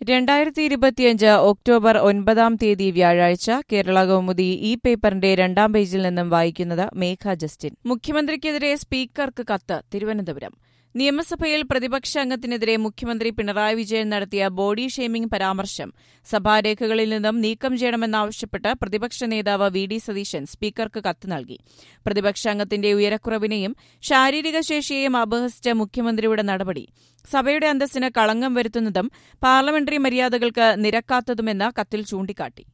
രണ്ടായിരത്തി ഇരുപത്തിയഞ്ച് ഒക്ടോബർ ഒൻപതാം തീയതി വ്യാഴാഴ്ച കേരള കൗമുദി ഈ പേപ്പറിന്റെ രണ്ടാം പേജിൽ നിന്നും വായിക്കുന്നത് മേഘ ജസ്റ്റിൻ മുഖ്യമന്ത്രിക്കെതിരെ സ്പീക്കർക്ക് കത്ത് തിരുവനന്തപുരം നിയമസഭയിൽ പ്രതിപക്ഷ അംഗത്തിനെതിരെ മുഖ്യമന്ത്രി പിണറായി വിജയൻ നടത്തിയ ബോഡി ഷെയ്മിംഗ് പരാമർശം സഭാരേഖകളിൽ നിന്നും നീക്കം ചെയ്യണമെന്നാവശ്യപ്പെട്ട് പ്രതിപക്ഷ നേതാവ് വി ഡി സതീശൻ സ്പീക്കർക്ക് കത്ത് നൽകി പ്രതിപക്ഷ അംഗത്തിന്റെ ഉയരക്കുറവിനെയും ശാരീരിക ശേഷിയെയും അപഹസിച്ച മുഖ്യമന്ത്രിയുടെ നടപടി സഭയുടെ അന്തസ്സിന് കളങ്കം വരുത്തുന്നതും പാർലമെന്ററി മര്യാദകൾക്ക് നിരക്കാത്തതുമെന്ന് കത്തിൽ ചൂണ്ടിക്കാട്ടി